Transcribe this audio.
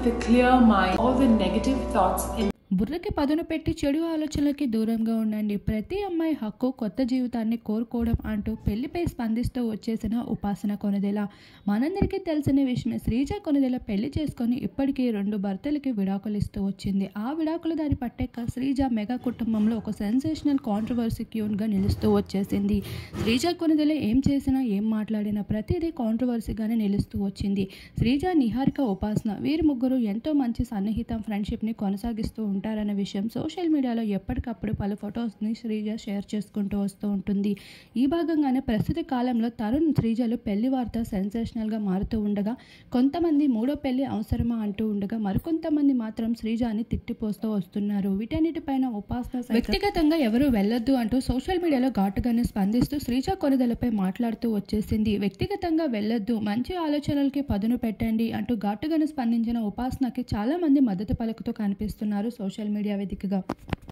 with a clear mind. All the negative thoughts and బుర్రకి పదును పెట్టి చెడు ఆలోచనలకి దూరంగా ఉండండి ప్రతి అమ్మాయి హక్కు కొత్త జీవితాన్ని కోరుకోవడం అంటూ పెళ్లిపై స్పందిస్తూ వచ్చేసిన ఉపాసన కొనదెల మనందరికీ తెలిసిన విషయమే శ్రీజ కొనదెల పెళ్లి చేసుకొని ఇప్పటికీ రెండు భర్తలకి విడాకులు ఇస్తూ వచ్చింది ఆ విడాకులు దారి పట్టాక శ్రీజ మెగా కుటుంబంలో ఒక సెన్సేషనల్ కాంట్రవర్సీ క్యూన్గా నిలుస్తూ వచ్చేసింది శ్రీజ కొనదెల ఏం చేసినా ఏం మాట్లాడినా ప్రతిదీ కాంట్రవర్సీగానే నిలుస్తూ వచ్చింది శ్రీజ నిహారిక ఉపాసన వీరి ముగ్గురు ఎంతో మంచి సన్నిహితం ఫ్రెండ్షిప్ని కొనసాగిస్తూ ఉంటారనే విషయం సోషల్ మీడియాలో ఎప్పటికప్పుడు పలు ఫొటోస్ని శ్రీజ షేర్ చేసుకుంటూ వస్తూ ఉంటుంది ఈ భాగంగానే ప్రస్తుత కాలంలో తరుణ్ శ్రీజలు పెళ్లి వార్త సెన్సేషనల్గా మారుతూ ఉండగా కొంతమంది మూడో పెళ్లి అవసరమా అంటూ ఉండగా మరికొంతమంది మాత్రం శ్రీజాని తిట్టిపోస్తూ వస్తున్నారు వీటన్నిటిపైన ఉపాసన సైతం వ్యక్తిగతంగా ఎవరు వెళ్ళొద్దు అంటూ సోషల్ మీడియాలో ఘాటుగానే స్పందిస్తూ శ్రీజ కొనుదలపై మాట్లాడుతూ వచ్చేసింది వ్యక్తిగతంగా వెళ్ళొద్దు మంచి ఆలోచనలకి పదును పెట్టండి అంటూ ఘాటుగానే స్పందించిన ఉపాసనకి చాలా మంది మద్దతు పలుకుతూ కనిపిస్తున్నారు సోషల్ మీడియా వేదికగా